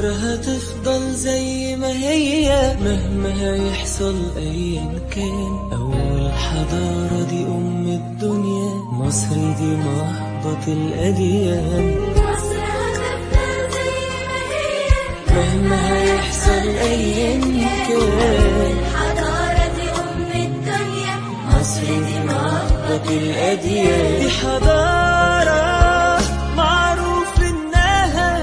جذورها تفضل زي ما هي مهما هيحصل ايا كان اول حضارة دي ام الدنيا مصر دي مهبط الاديان مصر هتفضل زي ما هي مهما هيحصل ايا كان الحضارة دي أم الدنيا مصر دي مهبط الاديان دي حضارة معروف انها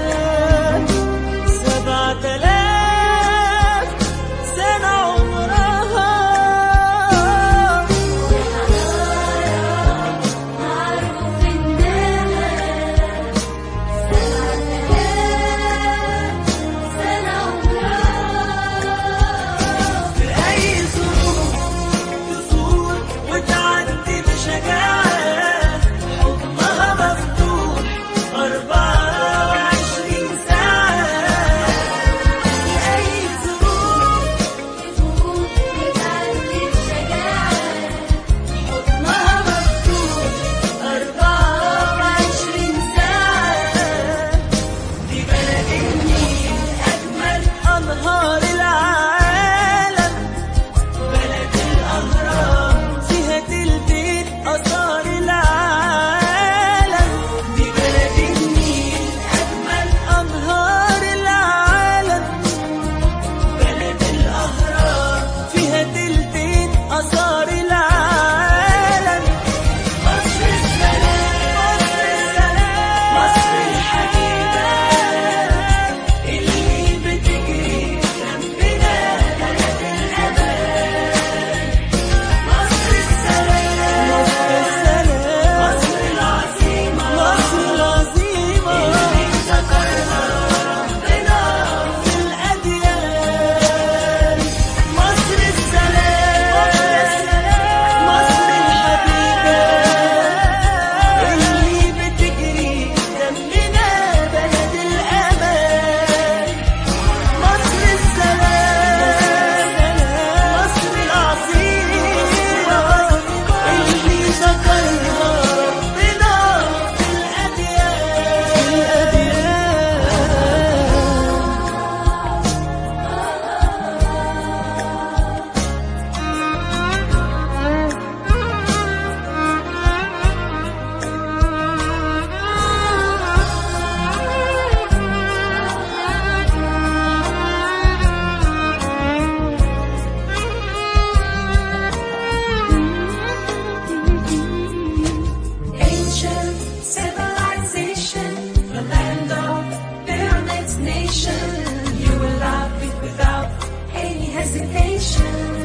سبعة آلاف سنة عمرها معروف إنها سبعة آلاف سنة عمرها في أي ظروف تفوت وتعدي بشجاعة حضنها مفتوح أربعة وعشرين ساعة في أي ظروف تفوت وتعدي بشجاعة حضنها مفتوح أربعة وعشرين ساعة دي بلد النيل أجمل أنهار العالم بلد الأهرام فيها تلتين آثار العالم دي بلد النيل أجمل أنهار العالم بلد الأهرام فيها تلتين آثار العالم مصر السلام مصر الحبيبة اللي بتجري جنبنا بلد الأمان مصر السلام مصر السلام مصر العظيمة مصر العظيمة اللي ذكرها ربنا في الأديان مصر السلام مصر الحبيبة اللي بتجري جنبنا بلد الأمان مصر السلام مصر العظيمة اللي ذكرها ربنا في الأديان Ancient civilization, the land of pyramids nation. You will love it without any hesitation.